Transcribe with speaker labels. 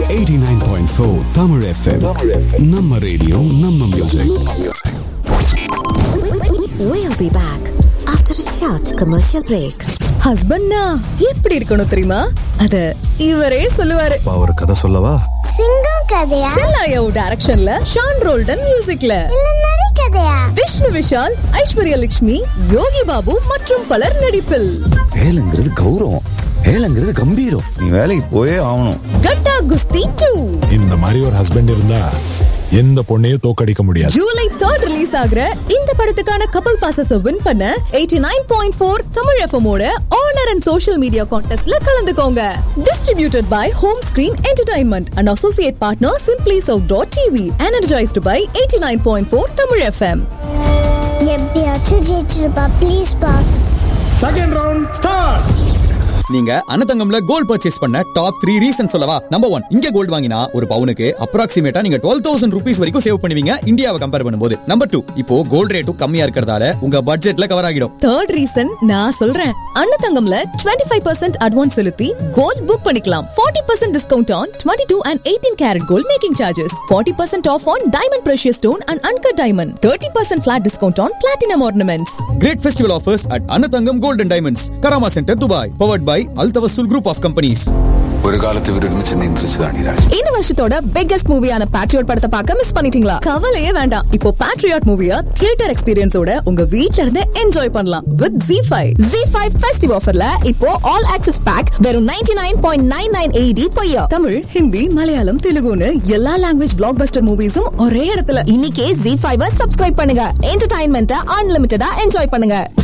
Speaker 1: 89.4 Tamil FM. நம்ம radio நம்ம music
Speaker 2: We'll be back after a short commercial break.
Speaker 3: ஹஸ்பண்ட்னா எப்படி இருக்கணும் தெரியுமா அத இவரே சொல்லுவாரு
Speaker 1: ஒரு கதை சொல்லவா
Speaker 4: சிங்கம் கதையா
Speaker 3: செல்லாயாவு டைரக்ஷன்ல ஷான் ரோல்டன் மியூசிக்ல
Speaker 4: இல்ல நரி கதையா
Speaker 3: விஷ்ணு விஷால் ஐஸ்வர்யா லட்சுமி யோகி பாபு மற்றும் பலர் நடிப்பில்
Speaker 5: வேலைங்கிறது கௌரவம் வேலைங்கிறது கம்பீரம் நீ வேலைக்கு போயே ஆகணும்
Speaker 3: கட்டா குஸ்தி டூ
Speaker 6: இந்த மாதிரி ஒரு ஹஸ்பண்ட் இருந்தா எந்த பொண்ணையும் தோக்கடிக்க முடியாது
Speaker 3: ஜூலை தேர்ட் ரிலீஸ் ஆகுற இந்த படத்துக்கான கப்பல் பாசஸ் வின் பண்ண eighty nine point four Tamil FM ஓட ஆனர் அண்ட் சோஷியல் மீடியா கான்டெஸ்ட்ல கலந்துக்கோங்க distributed by home screen entertainment and associate partner simply south dot TV energised by eighty nine point four Tamil FM
Speaker 4: எப்படியாச்சும் ஜெயிச்சிருப்பா ப்ளீஸ் பா
Speaker 7: second round start
Speaker 8: நீங்க அனதங்கம்ல gold purchase பண்ண top three reason சொல்லவா number one இங்க கோல்ட் வாங்கினா ஒரு பவுனுக்கு அப்ராக்சிமேட்டா நீங்க டுவெல் தௌசண்ட் ருபீஸ் வரைக்கும் சேவ் பண்ணுவீங்க இந்தியாவை கம்பேர் பண்ணும்போது நம்பர் டூ இப்போ கோல்ட் ரேட்டும் கம்மியா இருக்கிறதால உங்க பட்ஜெட்ல கவர் ஆகிடும்
Speaker 3: தேர்ட் ரீசன் நான் சொல்றேன் அன்னதங்கம்ல 25% ஃபைவ் பர்சன்ட் அட்வான்ஸ் செலுத்தி கோல்ட் புக் பண்ணிக்கலாம் 40% percent discount on twenty two and eighteen carat gold making charges 40% percent off on diamond precious stone and uncut diamond thirty percent flat discount on platinum ornaments
Speaker 8: great festival offers at Anathangam golden diamonds Karama centre Dubai powered by Altawasul group of companies
Speaker 1: ஒரு காலத்து இவர் ഒരുമിച്ച് നിയന്ത്രിച്ചതാണ് ഈ രാജ്യം
Speaker 3: இந்த வருஷத்தோட biggest மூவியான patriot படத்தை பார்க்க மிஸ் பண்ணிட்டீங்களா கவலையே வேண்டாம் இப்போ பேட்ரியாட் மூவிய தியேட்டர் எக்ஸ்பீரியன்ஸோட உங்க வீட்ல இருந்து என்ஜாய் பண்ணலாம் with Zee five Zee five festive ஆஃபர்ல இப்போ ஆல் ஆக்சஸ் பேக் வெறும் ninety nine point nine nine eighty பையா தமிழ் ஹிந்தி மலையாளம் தெலுங்குன்னு எல்லா லாங்குவேஜ் பிளாக் பஸ்டர் மூவிஸும் ஒரே இடத்துல இன்னைக்கே ஜி ஃபைவ் சப்ஸ்கிரைப் பண்ணுங்க என்டர்டைன்மெண்ட்டை அன்லிமிட்டடா என்ஜாய் பண்ணுங்க